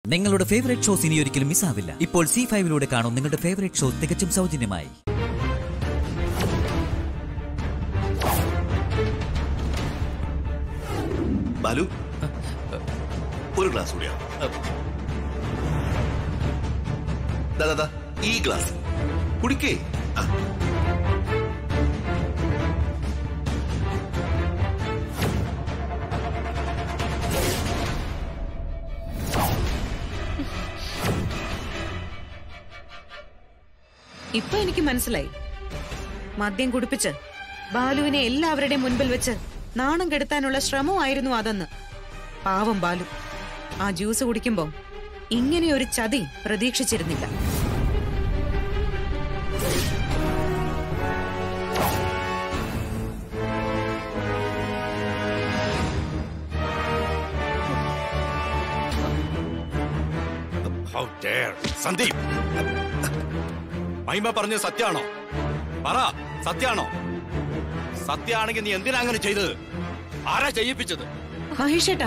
നിങ്ങളുടെ favourite shows ഇനി ഒരിക്കലും മിസ്സാവില്ല ഇപ്പോൾ സി ഫൈവിലൂടെ കാണും നിങ്ങളുടെ ഫേവറേറ്റ് ഷോ തികച്ചും സൗജന്യമായി ബാലു ഒരു ഗ്ലാസ് കൂടിയാ ദാ, ദാ, ദാ, ഈ ഗ്ലാസ് കുടിക്കേ ആ. ഇപ്പൊ എനിക്ക് മനസ്സിലായി മദ്യം കുടിപ്പിച്ച് ബാലുവിനെ എല്ലാവരുടെയും മുൻപിൽ വെച്ച് നാണം കെടുത്താനുള്ള ശ്രമമായിരുന്നു അതെന്ന് പാവം ബാലു ആ ജ്യൂസ് കുടിക്കുമ്പോ ഇങ്ങനെ ഒരു ചതി പ്രതീക്ഷിച്ചിരുന്നില്ല How dare. സന്ദീപ് മഹിമ പറഞ്ഞ സത്യാണോ പറ സത്യാണോ സത്യാണെങ്കിൽ നീ എന്തിനാ അങ്ങനെ ചെയ്തത് ആരാ ചെയ്യിപ്പിച്ചത് മഹേഷേട്ടാ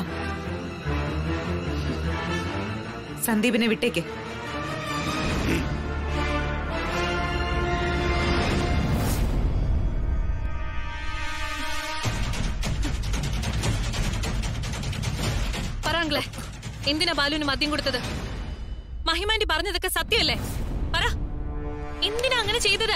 സന്ദീപിനെ വിട്ടേക്ക് പറയാങ്കളെ എന്തിനാ ബാലുവിന് മദ്യം കൊടുത്തത് മഹിമാൻറ്റി പറഞ്ഞതൊക്കെ സത്യമല്ലേ പറ എന്തിനാ അങ്ങനെ ചെയ്തത്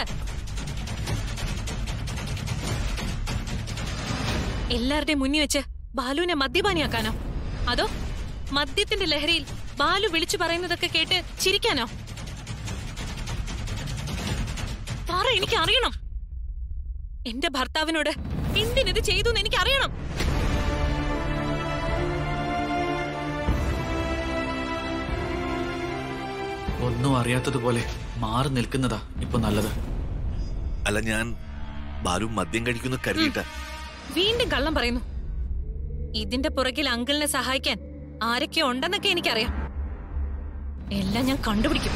എല്ലാവരുടെയും മുന്നിൽ വെച്ച് ബാലുവിനെ മദ്യപാനിയാക്കാനോ അതോ മദ്യത്തിന്റെ ലഹരിയിൽ ബാലു വിളിച്ചു പറയുന്നതൊക്കെ കേട്ട് ചിരിക്കാനോ പറ എനിക്ക് അറിയണം എന്റെ ഭർത്താവിനോട് എന്തിനിത് ചെയ്തു എന്ന് എനിക്ക് അറിയണം ഒന്നും അറിയാത്തതുപോലെ മാറി നിൽക്കുന്നതാ ഇപ്പൊ നല്ലത് അല്ല ഞാൻ ബാലു മദ്യം കഴിക്കുന്നു കരുതിയിട്ട വീണ്ടും കള്ളം പറയുന്നു ഇതിന്റെ പുറകിൽ അങ്കിളിനെ സഹായിക്കാൻ ആരൊക്കെ ഉണ്ടെന്നൊക്കെ എനിക്കറിയാം എല്ലാം ഞാൻ കണ്ടുപിടിക്കും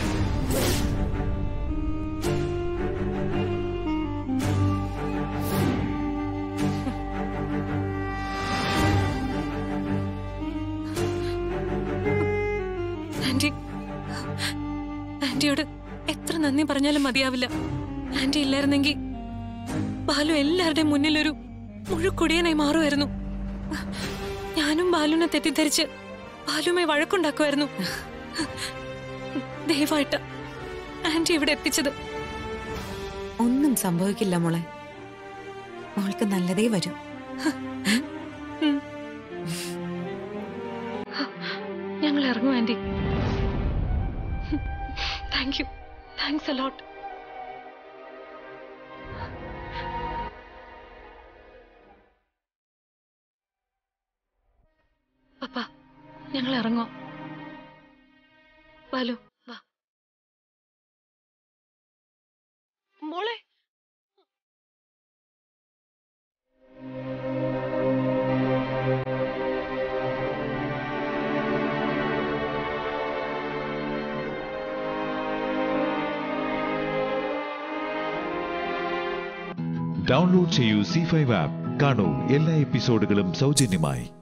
ആന്റി ആന്റിയോട് എത്ര നന്ദി പറഞ്ഞാലും മതിയാവില്ല ആന്റി ഇല്ലായിരുന്നെങ്കിൽ ബാലു എല്ലാവരുടെയും മുന്നിൽ ഒരു മുഴുക്കുടിയനായി മാറുമായിരുന്നു ഞാനും ബാലുവിനെ തെറ്റിദ്ധരിച്ച് ബാലുമായി വഴക്കുണ്ടാക്കുമായിരുന്നു ദയവായിട്ട് ആന്റി ഇവിടെ എത്തിച്ചത് ഒന്നും സംഭവിക്കില്ല മോളെ മോൾക്ക് നല്ലതേ വരൂ ഞങ്ങൾ ഇറങ്ങും aunty thank you thanks a lot പപ്പ ഞങ്ങൾ ഇറങ്ങോ ബാലു വാ മോളെ ഡൗൺലോഡ് ചെയ്യൂ സി ഫൈവ് ആപ്പ് കാണൂ എല്ലാ എപ്പിസോഡുകളും സൗജന്യമായി